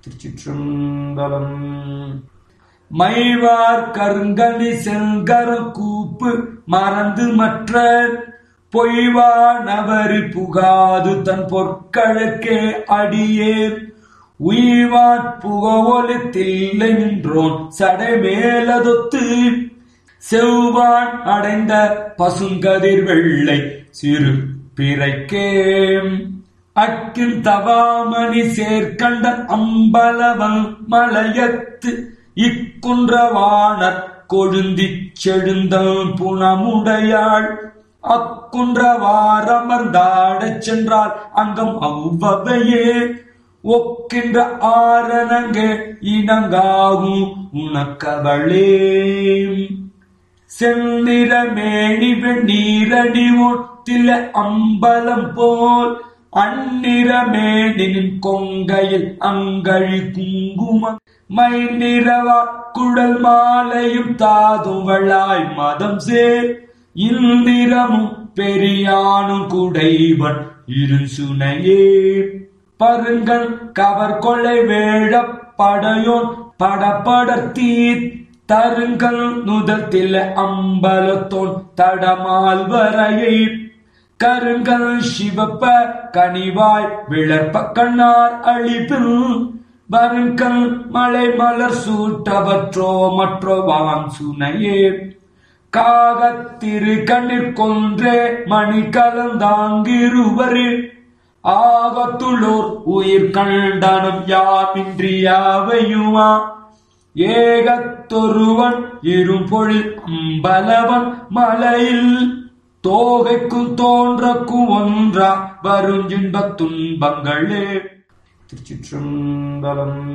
திருச்சிற்றம்பலம் மைவார் கருங்கனி செங்கர கூப்பு மறந்து மற்ற பொய்வா நவரி புகாது தன் பொற்களுக்கே அடியே உய்வாட் புகவொலி தில்லை நின்றோன் சடை மேலதொத்து செவ்வான் அடைந்த பசுங்கதிர் வெள்ளை சிறு பிறைக்கே அக்கின் தவாமணி சேர்க்கண்ட அம்பலவன் மலையத்து இக்குன்றவாணர் கொழுந்திச் செழுந்தம் புனமுடையாள் அக்குன்றவாரமர்ந்தாடச் சென்றால் அங்கம் அவ்வவையே ஒக்கின்ற ஆரணங்கே இனங்காகும் உனக்கவளே செந்நிற மேனி வெண்ணீரடி ஒட்டில அம்பலம் போல் அந்நிற மேனின் கொங்கையில் அங்கழி குங்குமம் மை நிறவா குழல் மாலையும் தாதுவளாய் மதம் சேர் இந்திரமும் பெரியானும் குடைவன் இருசுனையே பருங்கள் கவர் கொள்ளை வேழப் படையோன் படப்படத்தீர் தருங்கள் நுதத்தில் அம்பலத்தோன் தடமால் வரையை கருங்கள் சிவப்ப கனிவாய் விளர்ப்ப கண்ணார் அழிப்பில் வருங்கள் மலை மலர் சூட்டவற்றோ மற்றோ வான் சுனையே காகத்திரு கண்ணிற் கொன்றே மணி கலந்தாங்கிருவரில் ஆகத்துள்ளோர் உயிர் கண்டனம் யாமின்றியாவையுமா ஏகத்தொருவன் இரும்பொழில் அம்பலவன் மலையில் தோகைக்கும் தோன்றக்கும் ஒன்றா வருஞ்சின்பத் துன்பங்களே திருச்சிற்றம்பலம்